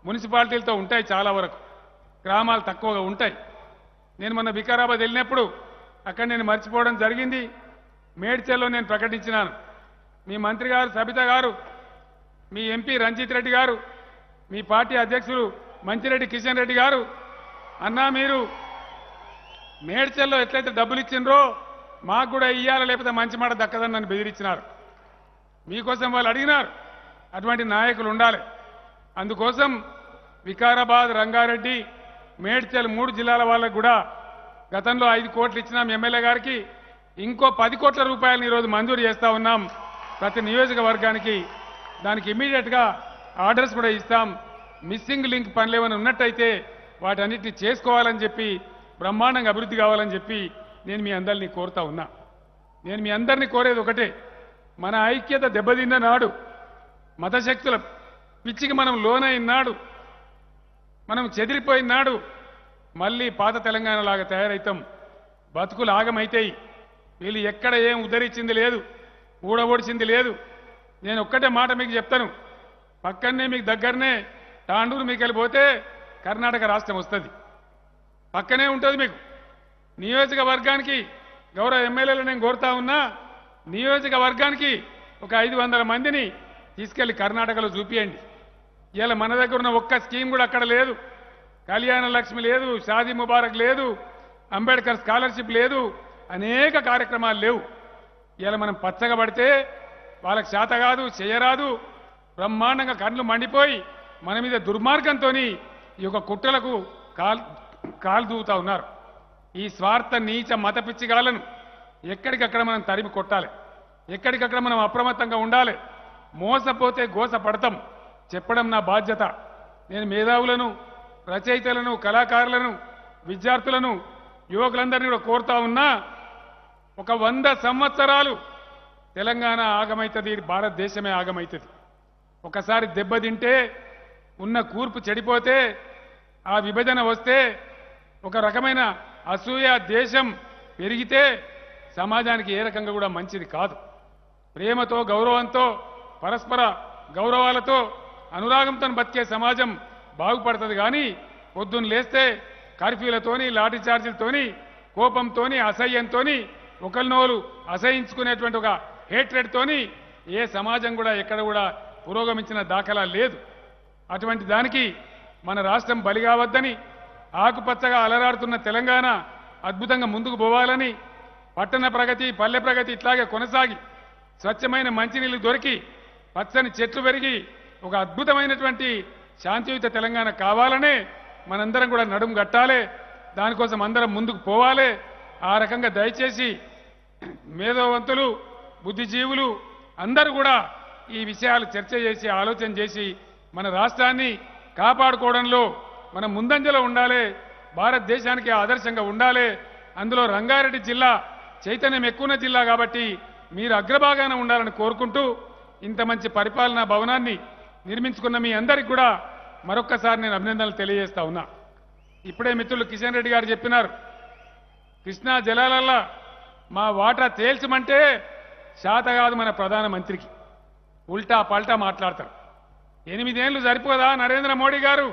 మున్సిపాలిటీలతో ఉంటాయి చాలా వరకు గ్రామాలు తక్కువగా ఉంటాయి నేను మొన్న వికారాబాద్ వెళ్ళినప్పుడు అక్కడ నేను మర్చిపోవడం జరిగింది మేడ్చల్లో నేను ప్రకటించినాను మీ మంత్రి గారు సబిత గారు మీ ఎంపీ రంజిత్ రెడ్డి గారు మీ పార్టీ అధ్యక్షులు మంచిరెడ్డి కిషన్ రెడ్డి గారు అన్నా మీరు మేడ్చల్లో ఎట్లయితే డబ్బులు ఇచ్చిండ్రో మాకు కూడా ఇయ్యాల లేకపోతే మంచి మాట దక్కదని నన్ను బెదిరించినారు మీకోసం వాళ్ళు అడిగినారు అటువంటి నాయకులు ఉండాలి అందుకోసం వికారాబాద్ రంగారెడ్డి మేడ్చల్ మూడు జిల్లాల వాళ్ళకు కూడా గతంలో ఐదు కోట్లు ఇచ్చినాం ఎమ్మెల్యే గారికి ఇంకో పది కోట్ల రూపాయలను ఈరోజు మంజూరు చేస్తా ఉన్నాం ప్రతి నియోజకవర్గానికి దానికి ఇమీడియట్గా ఆర్డర్స్ కూడా ఇస్తాం మిస్సింగ్ లింక్ పనులు ఏమైనా ఉన్నట్టయితే వాటన్నిటిని చేసుకోవాలని చెప్పి బ్రహ్మాండంగా అభివృద్ధి కావాలని చెప్పి నేను మీ అందరినీ కోరుతా ఉన్నా నేను మీ అందరినీ కోరేది ఒకటే మన ఐక్యత దెబ్బతిన్న నాడు మతశక్తుల పిచ్చికి మనం లోనైన నాడు మనం చెదిరిపోయిన నాడు మళ్ళీ పాత తెలంగాణ లాగా తయారైతాం బతుకులు ఆగమైతాయి వీళ్ళు ఎక్కడ ఏం ఉద్ధరించింది లేదు ఊడబొడిచింది లేదు నేను ఒక్కటే మాట మీకు చెప్తాను పక్కనే మీకు దగ్గరనే తాండూరు మీకు వెళ్ళిపోతే కర్ణాటక రాష్ట్రం వస్తుంది పక్కనే ఉంటుంది మీకు నియోజకవర్గానికి గౌరవ ఎమ్మెల్యేలు నేను కోరుతా ఉన్నా నియోజకవర్గానికి ఒక ఐదు వందల మందిని తీసుకెళ్లి కర్ణాటకలో చూపియండి ఇలా మన దగ్గర ఉన్న ఒక్క స్కీమ్ కూడా అక్కడ లేదు కళ్యాణ లక్ష్మి లేదు షాదీ ముబారక్ లేదు అంబేద్కర్ స్కాలర్షిప్ లేదు అనేక కార్యక్రమాలు లేవు ఇలా మనం పచ్చగా పడితే వాళ్ళకి చేత కాదు చేయరాదు బ్రహ్మాండంగా కళ్ళు మండిపోయి మన మీద దుర్మార్గంతో ఈ యొక్క కుట్రలకు కాల్ కాలు దూవుతా ఉన్నారు ఈ స్వార్థ నీచ మత పిచ్చిగాలను ఎక్కడికక్కడ మనం తరిమి కొట్టాలి ఎక్కడికక్కడ మనం అప్రమత్తంగా ఉండాలి మోసపోతే గోస పడతాం చెప్పడం నా బాధ్యత నేను మేధావులను రచయితలను కళాకారులను విద్యార్థులను యువకులందరినీ కూడా కోరుతా ఉన్నా ఒక వంద సంవత్సరాలు తెలంగాణ ఆగమైతుంది భారతదేశమే ఆగమైతుంది ఒకసారి దెబ్బతింటే ఉన్న కూర్పు చెడిపోతే ఆ విభజన వస్తే ఒక రకమైన అసూయ దేశం పెరిగితే సమాజానికి ఏ రకంగా కూడా మంచిది కాదు ప్రేమతో గౌరవంతో పరస్పర గౌరవాలతో అనురాగంతో బతికే సమాజం బాగుపడుతుంది కానీ పొద్దున్న లేస్తే కర్ఫ్యూలతోని లాఠీ చార్జీలతోని కోపంతోని అసహ్యంతోని ఒకరినోరు అసహించుకునేటువంటి ఒక హేట్రెడ్తోని ఏ సమాజం కూడా ఎక్కడ కూడా పురోగమించిన దాఖలా లేదు అటువంటి దానికి మన రాష్ట్రం బలి కావద్దని ఆకుపచ్చగా అలరాడుతున్న తెలంగాణ అద్భుతంగా ముందుకు పోవాలని పట్టణ ప్రగతి పల్లె ప్రగతి ఇట్లాగే కొనసాగి స్వచ్ఛమైన మంచినీళ్లు దొరికి పచ్చని చెట్లు పెరిగి ఒక అద్భుతమైనటువంటి శాంతియుత తెలంగాణ కావాలనే మనందరం కూడా నడుము కట్టాలి దానికోసం అందరం ముందుకు పోవాలి ఆ రకంగా దయచేసి మేధోవంతులు బుద్ధిజీవులు అందరూ కూడా ఈ విషయాలు చర్చ చేసి ఆలోచన చేసి మన రాష్ట్రాన్ని కాపాడుకోవడంలో మనం ముందంజలో ఉండాలి భారతదేశానికి ఆదర్శంగా ఉండాలి అందులో రంగారెడ్డి జిల్లా చైతన్యం ఎక్కువ జిల్లా కాబట్టి మీరు అగ్రభాగాన ఉండాలని కోరుకుంటూ ఇంత మంచి పరిపాలనా భవనాన్ని నిర్మించుకున్న మీ అందరికి కూడా మరొక్కసారి నేను అభినందనలు తెలియజేస్తా ఉన్నా ఇప్పుడే మిత్రులు కిషన్ రెడ్డి గారు చెప్పినారు కృష్ణా జలాలల్లా మా వాటా తేల్చమంటే శాత కాదు మన ప్రధానమంత్రికి ఉల్టా పల్టా మాట్లాడతారు ఎనిమిదేళ్లు సరిపోదా నరేంద్ర మోడీ గారు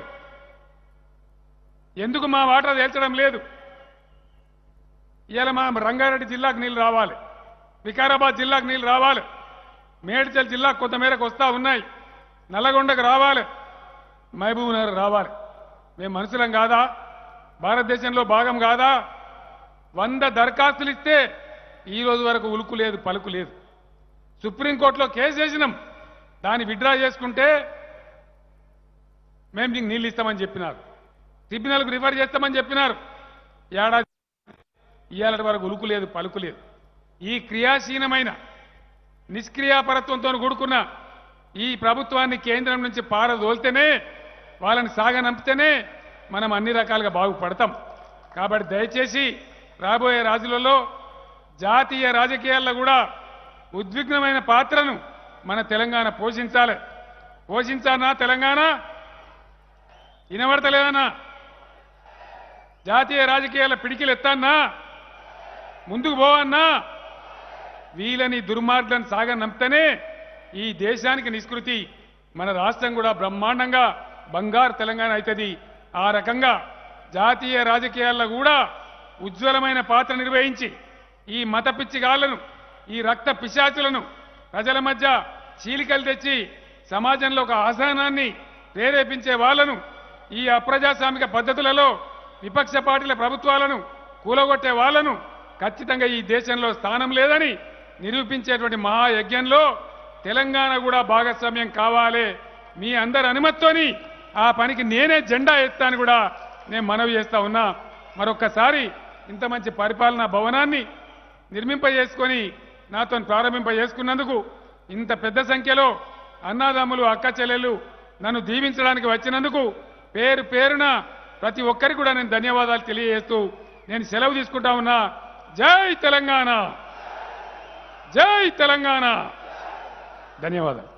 ఎందుకు మా వాటా తేల్చడం లేదు ఇవాళ మా రంగారెడ్డి జిల్లాకు నీళ్లు రావాలి వికారాబాద్ జిల్లాకు నీళ్లు రావాలి మేడ్చల్ జిల్లాకు కొంతమేరకు వస్తా ఉన్నాయి నల్లగొండకు రావాలి మహబూబ్ నగర్ రావాలి మేము మనుషులం కాదా భారతదేశంలో భాగం కాదా వంద దరఖాస్తులు ఇస్తే ఈ రోజు వరకు ఉలుకు లేదు పలుకు లేదు సుప్రీంకోర్టులో కేసు వేసినాం దాన్ని విడ్రా చేసుకుంటే మేము నీకు నీళ్ళు ఇస్తామని చెప్పినారు ట్రిబ్యునల్కు రిఫర్ చేస్తామని చెప్పినారు ఏడాది ఇవాళ వరకు ఉలుకు లేదు పలుకు లేదు ఈ క్రియాశీలమైన నిష్క్రియాపరత్వంతో కూడుకున్న ఈ ప్రభుత్వాన్ని కేంద్రం నుంచి పారదోల్తేనే వాళ్ళని సాగనంపితేనే మనం అన్ని రకాలుగా బాగుపడతాం కాబట్టి దయచేసి రాబోయే రోజులలో జాతీయ రాజకీయాల్లో కూడా ఉద్విగ్నమైన పాత్రను మన తెలంగాణ పోషించాలి పోషించానా తెలంగాణ వినబడతలేదన్నా జాతీయ రాజకీయాల పిడికిలు ఎత్తాన్నా ముందుకు పోవన్నా వీళ్ళని దుర్మార్గులను సాగనంపితేనే ఈ దేశానికి నిష్కృతి మన రాష్ట్రం కూడా బ్రహ్మాండంగా బంగారు తెలంగాణ అవుతుంది ఆ రకంగా జాతీయ రాజకీయాల్లో కూడా ఉజ్వలమైన పాత్ర నిర్వహించి ఈ మత పిచ్చిగాళ్లను ఈ రక్త పిశాచులను ప్రజల మధ్య చీలికలు తెచ్చి సమాజంలో ఒక అసహనాన్ని ప్రేరేపించే వాళ్ళను ఈ అప్రజాస్వామిక పద్ధతులలో విపక్ష పార్టీల ప్రభుత్వాలను కూలగొట్టే వాళ్ళను ఖచ్చితంగా ఈ దేశంలో స్థానం లేదని నిరూపించేటువంటి మహాయజ్ఞంలో తెలంగాణ కూడా భాగస్వామ్యం కావాలి మీ అందరి అనుమతితోని ఆ పనికి నేనే జెండా ఎత్తాను కూడా నేను మనవి చేస్తా ఉన్నా మరొక్కసారి ఇంత మంచి పరిపాలనా భవనాన్ని నిర్మింపజేసుకొని నాతో ప్రారంభింపజేసుకున్నందుకు ఇంత పెద్ద సంఖ్యలో అన్నాదమ్ములు అక్క చెల్లెలు నన్ను దీవించడానికి వచ్చినందుకు పేరు పేరున ప్రతి ఒక్కరికి కూడా నేను ధన్యవాదాలు తెలియజేస్తూ నేను సెలవు తీసుకుంటా ఉన్నా జై తెలంగాణ జై తెలంగాణ ధన్యవాదాలు